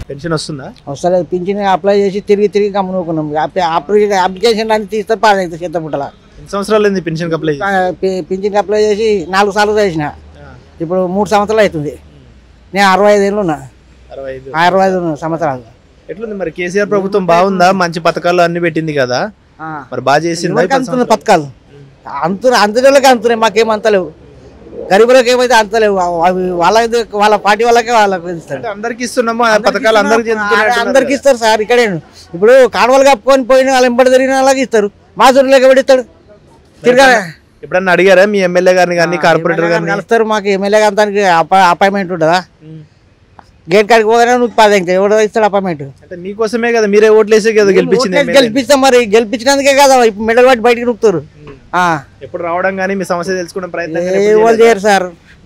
Pension వస్తుందా వస్తలేదు pension apply చేసి తిరిగి తిరిగి గమనుకున్నాం అప్లికేషన్ అన్ని తీస్తారు పాస్ అవుతుంది చేతపుట్టల ఎన్ని సంవత్సరాలు అయింది పెన్షన్ అప్లై చేసి? పింఛన్కి అప్లై చేసి నాలుగు సార్లు చేసిన ఇప్పుడు మూడు సంవత్సరాలు అవుతుంది నేను అరవై ఐదు ఏళ్ళు ఉన్నా అరవై ఐదు అరవై ఐదు సంవత్సరాలు ఎట్లుంది మరి కేసీఆర్ ప్రభుత్వం బాగుందా మంచి పథకాలు అన్ని పెట్టింది కదా మరి బాగా చేసిందా ఎవరికి అందుతున్నాయి పథకాలు అంతు అంతలోకి అందుతున్నాయి మాకేం అంతలేవు గరీబులకు ఏమైతే అంతలేవు అవి వాళ్ళ వాళ్ళ పార్టీ వాళ్ళకే వాళ్ళకి ఇస్తారు అంటే అందరికి ఇస్తున్నాము ఆ పథకాలు అందరికి అందరికి ఇస్తారు సార్ ఇక్కడే ఇప్పుడు కాడవలు కప్పుకొని పోయిన వాళ్ళు ఎంబడి తిరిగిన వాళ్ళకి ఇస్తారు మా చుట్టూ ఎవడు ఇస్తాడు తిరగా ఎప్పుడన్నా అడిగారా మీ ఎమ్మెల్యే గారిని కానీ కార్పొరేటర్ గారిని కలుస్తారు మాకు ఎమ్మెల్యే అంతానికి అపాయింట్మెంట్ ఉంటుందా గేట్ కాడికి పోగానే నువ్వు పది ఇంకా ఎవడో ఇస్తాడు అపాయింట్మెంట్ అంటే మీకోసమే కదా మీరే ఓట్లేసే కదా గెలిపించింది ఓట్లేసి గెలిపిస్తాం మరి గెలిపించినందుకే కదా ఇప్పుడు మెడల్ పట్టి బయటికి నొక్కుతారు ఆ. ఎప్పుడు రావడం కానీ మీ సమస్య తెలుసుకునే ప్రయత్నం ఏ కానీ ఎప్పుడు వాళ్ళు చేయలేదా? చేయరు సార్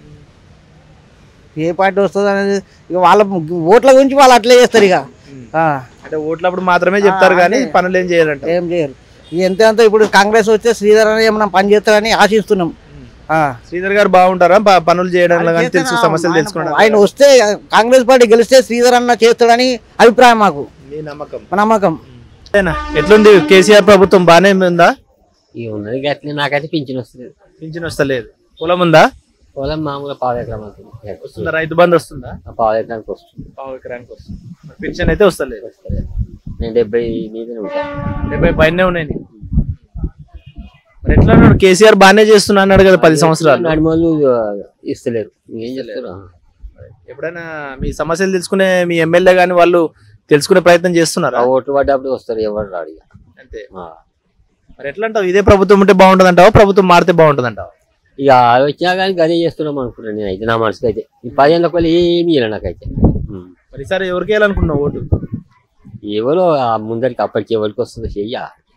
ఏ పార్టీ వస్తుంది అనేది ఇక వాళ్ళ ఓట్ల గురించి వాళ్ళు అట్లే చేస్తారు ఇక ఆ. అంటే ఓట్లప్పుడు మాత్రమే చెప్తారు కానీ పనులు ఏం చేయాలంట ఏం చేయరు ఇక ఎంత ఎంత ఇప్పుడు కాంగ్రెస్ వస్తే శ్రీధర్ అని ఏమన్నా పని చేస్తారని ఆశిస్తున్నాం ఆ. శ్రీధర్ గారు బాగుంటారా ప- పనులు చేయడంలో కానీ తెలుసు సమస్యలు తెలుసుకోవడం ఆయన వస్తే కాంగ్రెస్ పార్టీ గెలిస్తే శ్రీధర్ అన్న చేస్తాడని అభిప్రాయం మాకు మీ నమ్మకం మా నమ్మకం అంతేనా? ఎట్లుంది కేసీఆర్ ప్రభుత్వం బాగానే ఉందా ఇక ఉన్నది గట్లే నాకైతే పింఛన్ వస్తుంది పింఛన్ వస్తలేదు పొలం ఉందా పొలం మామూలుగా పావు ఎకరం అవుతుంది వస్తుందా రైతు బంధు వస్తుందా ఆ పావు ఎకరానికి వస్తుంది పావు ఎకరానికి వస్తుంది మరి పింఛన్ అయితే వస్తలేదు వస్తుంది నేను డెబ్బై మీదనే ఉంటాను డెబ్బై పైనే ఉన్నాయి నీకు. మరి ఎట్లా అన్నాడు కేసీఆర్ బాగానే చేస్తున్నా అన్నాడు కదా పది సంవత్సరాలు నడిమోళ్ళు ఇస్తలేరు ఏం చెప్తారు ఎప్పుడైనా మీ సమస్యలు తెలుసుకునే మీ ఎమ్మెల్యే గాని వాళ్ళు తెలుసుకునే ప్రయత్నం చేస్తున్నారా ఆ ఓట్లు పడ్డప్పుడు వస్తారు ఎవరు రాడు ఇక. అంతే ఆ. మరి ఎట్లా అంటావు ఇదే ప్రభుత్వం ఉంటే బాగుంటుంది అంటావా ప్రభుత్వం మారితే బాగుంటుంది అంటావా ఇక అది వచ్చినా కానీ గదే చేస్తున్నాం అనుకున్నాను నేను అయితే నా మనసుకి అయితే ఈ పదిహేనుల కొలు ఏమీ ఇవ్వలే నాకైతే ఉం. మరి ఈసారి ఎవరికి వేయాలనుకున్నావు ఓటు ఎవరో ఆ ముందరికి అప్పటికి ఎవరికి వస్తుందో చెయ్య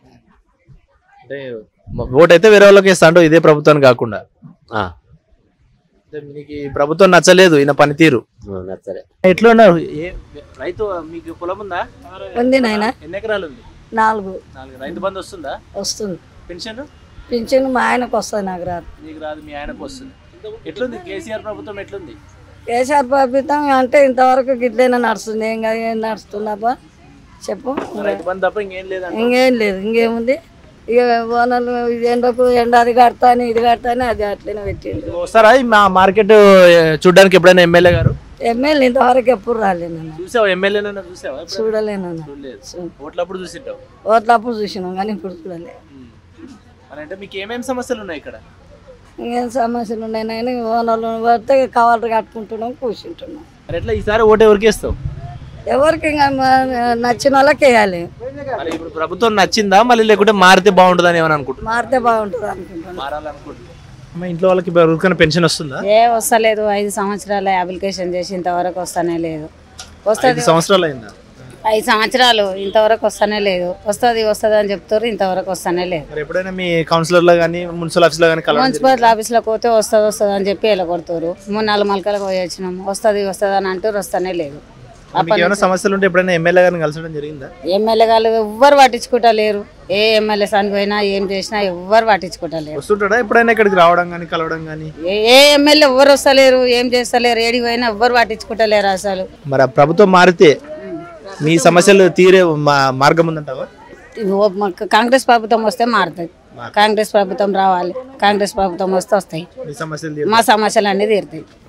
అంటే మ- ఓటు అయితే వేరే వాళ్ళకి వేస్తా అంటావు ఇదే ప్రభుత్వాన్ని కాకుండా ఆ, అంటే మీకు ఈ ప్రభుత్వం నచ్చలేదు ఈయన పనితీరు ఆ, నచ్చలే ఎట్లా ఉన్నారు ఏ రైతు మీకు పొలం ఉందా ఉంది నాయన ఎన్ని ఎకరాలు ఉంది నాలుగు నాలుగు రైతు బంధు వస్తుందా వస్తుంది పెన్షన్ పింఛన్ మా ఆయనకు వస్తుంది నాకు రాదు నీకు రాదు మీ ఆయనకు వస్తుంది ఎట్లుంది కేసీఆర్ ప్రభుత్వం ఎట్లుంది కేసీఆర్ పంపిస్తాం అంటే ఇంతవరకు గిట్లైనా నడుస్తుంది ఏం కాదు, ఏం నడుస్తుందబ్బా చెప్పు రైతు బంధు తప్ప ఇంకేం లేదంట ఇంకేం లేదు ఇంకేముంది ఇక ఓనర్లు ఇది ఎండకు ఎండ అది కడతా అని ఇది కడతా అని అది అట్లనే పెట్టిండు వస్తారా ఈ మా మార్కెట్ చూడడానికి ఎప్పుడైనా ఎమ్మెల్యే గారు ఎమ్మెల్యే ఇంతవరకు ఎప్పుడు రాలేనన్న చూసావా ఎమ్మెల్యేనైనా చూసావా ఎప్పుడైనా? చూడలేనన్న చూడలేదు ఓట్లప్పుడు చూసింటావు ఓట్లప్పుడు చూసినాం కానీ ఇప్పుడు చూడలే మరి అంటే మీకు ఏమేమి సమస్యలు ఉన్నాయి ఇక్కడ ఇంకేం సమస్యలు ఉన్నాయి నాయన ఓనర్లు పడితే కవర్లు కట్టుకుంటున్నాం కూర్చుంటున్నాం మరి ఎట్లా ఈసారి ఓటు ఎవరికి వేస్తావు ఎవరికి ఇంకా మ- నచ్చిన వాళ్ళకి వేయాలి మరి ఇప్పుడు ప్రభుత్వం నచ్చిందా మళ్ళీ లేకుంటే మారితే బాగుంటుందని ఏమని అనుకుంటున్నా మారితే బాగుంటుంది అనుకుంటున్నాను మారాలనుకుంటున్నా అమ్మ ఇంట్లో వాళ్ళకి ఎవరికైనా పెన్షన్ వస్తుందా ఏ వస్తలేదు ఐదు సంవత్సరాలు అప్లికేషన్ చేసి ఇంతవరకు వస్తానే లేదు వస్తుంది ఐదు సంవత్సరాలు అయిందా ఐదు సంవత్సరాలు ఇంతవరకు వస్తానే లేదు వస్తుంది వస్తుంది అని చెప్తారు ఇంతవరకు వస్తానే లేదు మరి ఎప్పుడైనా మీ కౌన్సిలర్ లో కానీ మున్సిపల్ ఆఫీస్ లో కానీ కలవడం మున్సిపల్ ఆఫీస్లోకి పోతే వస్తుంది వస్తుంది అని చెప్పి వెళ్ళగొడతారు మూడు నాలుగు మలకలకు పోయి వచ్చినాము వస్తుంది వస్తుంది అని అంటారు వస్తానే లేదు జరిగిందా? మీకు ఏమైనా సమస్యలు ఉంటే ఎప్పుడైనా ఎమ్మెల్యే గారిని కలిసడం జరిగిందా ఎమ్మెల్యే గారు ఎవ్వరు పట్టించుకుంటలేరు ఏ ఎమ్మెల్యే సానికి పోయినా ఏం చేసినా ఎవ్వరు పట్టించుకుంటలేరు వస్తుంటాడా ఎప్పుడైనా ఇక్కడికి రావడం కానీ కలవడం కానీ ఏ ఏ ఎమ్మెల్యే ఎవ్వరు వస్తలేరు ఏం చేస్తలేరు ఏడికి పోయినా ఎవ్వరు పట్టించుకుంటలేరు అసలు మరి ఆ ప్రభుత్వం మారితే మీ సమస్యలు తీరే మా- మార్గం ఉందంటావా ఓ మాకు కాంగ్రెస్ ప్రభుత్వం వస్తే మారుతుంది కాంగ్రెస్ ప్రభుత్వం రావాలి కాంగ్రెస్ ప్రభుత్వం వస్తే వస్తాయి మీ సమస్యలు తీరే- మా సమస్యలు అన్నీ తీరుతాయి